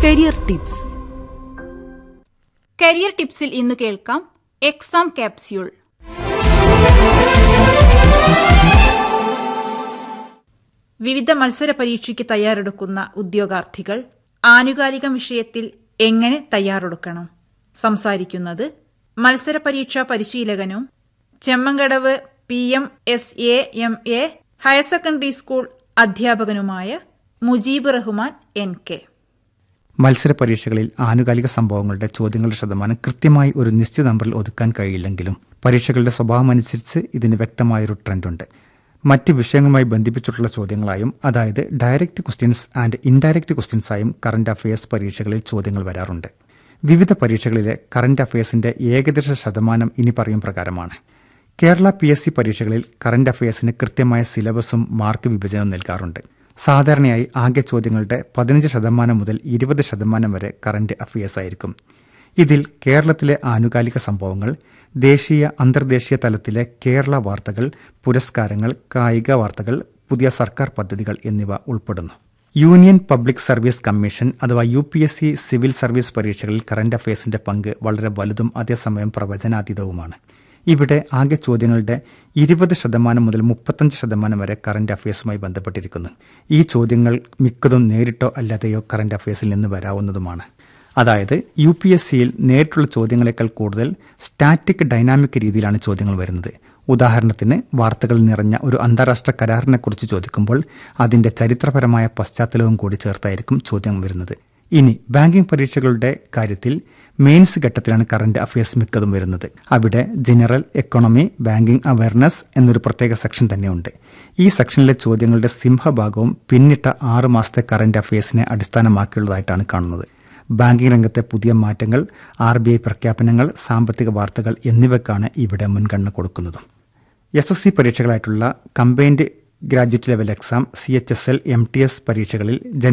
career tips career ടിപ്സിൽ ഇന്ന് കേൾക്കാം exam capsule വിവിധ മത്സര പരീക്ഷയ്ക്ക് തയ്യാറെടുക്കുന്ന ഉദ്യോഗാർത്ഥികൾ ആനുകാലിക വിഷയത്തിൽ എങ്ങനെ തയ്യാറെടുക്കണം സംസാരിക്കുന്നത് മത്സര പരീക്ഷാ പരിശീലകനും Chemmankadavu P M S A M A higher secondary school അധ്യാപകനുമായ മുജീബ് റഹ്മാൻ എൻ കെ മത്സര പരീക്ഷകളിൽ ആനുകാലിക സംഭവങ്ങളുടെ ചോദ്യങ്ങളുടെ ശതമാനം കൃത്യമായി ഒരു നിശ്ചിത നമ്പറിൽ ഒതുക്കാൻ കഴിയില്ലെങ്കിലും പരീക്ഷകളുടെ സ്വഭാവമനുസരിച്ച് ഇതിന് വ്യക്തമായൊരു ട്രെൻഡുണ്ട് മറ്റ് വിഷയങ്ങളുമായി ബന്ധിപ്പിച്ചിട്ടുള്ള ചോദ്യങ്ങളായും അതായത് ഡയറക്റ്റ് ക്വസ്റ്റ്യൻസ് ആൻഡ് ഇൻഡയറക്റ്റ് ക്വസ്റ്റ്യൻസായും കറന്റ് അഫയേഴ്സ് പരീക്ഷകളിൽ ചോദ്യങ്ങൾ വരാറുണ്ട് വിവിധ പരീക്ഷകളിലെ കറന്റ് അഫയേഴ്സിന്റെ ഏകദേശ ശതമാനം ഇനി പറയും പ്രകാരമാണ് കേരള പി എസ് സി പരീക്ഷകളിൽ കറന്റ് അഫയേഴ്സിന് കൃത്യമായ സിലബസും മാർക്ക് വിഭജനവും നൽകാറുണ്ട് സാധാരണയായി ആകെ ചോദ്യങ്ങളുടെ പതിനഞ്ച് ശതമാനം മുതൽ ഇരുപത് ശതമാനം വരെ കറന്റ് അഫയേഴ്സ് ആയിരിക്കും ഇതിൽ കേരളത്തിലെ ആനുകാലിക സംഭവങ്ങൾ ദേശീയ അന്തർദേശീയ തലത്തിലെ കേരള വാർത്തകൾ പുരസ്കാരങ്ങൾ കായിക വാർത്തകൾ പുതിയ സർക്കാർ പദ്ധതികൾ എന്നിവ ഉൾപ്പെടുന്നു യൂണിയൻ പബ്ലിക് സർവീസ് കമ്മീഷൻ അഥവാ U P S C civil service പരീക്ഷകളിൽ കറന്റ് അഫയേഴ്സിന്റെ പങ്ക് വളരെ വലുതും അതേസമയം പ്രവചനാതീതവുമാണ് ഇവിടെ ആകെ ചോദ്യങ്ങളുടെ ഇരുപത് ശതമാനം മുതൽ മുപ്പത്തഞ്ച് ശതമാനം വരെ കറന്റ് അഫയേഴ്സുമായി ബന്ധപ്പെട്ടിരിക്കുന്നു ഈ ചോദ്യങ്ങൾ മിക്കതും നേരിട്ടോ അല്ലാതെയോ കറന്റ് അഫയേഴ്സിൽ നിന്ന് വരാവുന്നതുമാണ് അതായത് യു പി എസ് സിയിൽ നേരിട്ടുള്ള ചോദ്യങ്ങളെക്കാൾ കൂടുതൽ സ്റ്റാറ്റിക് ഡൈനാമിക് രീതിയിലാണ് ചോദ്യങ്ങൾ വരുന്നത് ഉദാഹരണത്തിന് വാർത്തകൾ നിറഞ്ഞ ഒരു അന്താരാഷ്ട്ര കരാറിനെക്കുറിച്ച് ചോദിക്കുമ്പോൾ അതിന്റെ ചരിത്രപരമായ പശ്ചാത്തലവും കൂടി ചേർത്തായിരിക്കും ചോദ്യം വരുന്നത് ഇനി ബാങ്കിംഗ് പരീക്ഷകളുടെ കാര്യത്തിൽ മെയിൻസ് ഘട്ടത്തിലാണ് കറന്റ് അഫയേഴ്സ് മിക്കതും വരുന്നത് അവിടെ ജനറൽ എക്കോണമി ബാങ്കിംഗ് അവയർനെസ് എന്നൊരു പ്രത്യേക സെക്ഷൻ തന്നെയുണ്ട് ഈ സെക്ഷനിലെ ചോദ്യങ്ങളുടെ സിംഹഭാഗവും പിന്നിട്ട ആറ് മാസത്തെ കറന്റ് അഫയേഴ്സിനെ അടിസ്ഥാനമാക്കിയുള്ളതായിട്ടാണ് കാണുന്നത് ബാങ്കിംഗ് രംഗത്തെ പുതിയ മാറ്റങ്ങൾ ആർ ബി ഐ പ്രഖ്യാപനങ്ങൾ സാമ്പത്തിക വാർത്തകൾ എന്നിവയ്ക്കാണ് ഇവിടെ മുൻഗണന കൊടുക്കുന്നതും എസ് എസ് സി പരീക്ഷകളായിട്ടുള്ള combined graduate level exam C H S L M T S പരീക്ഷകളിൽ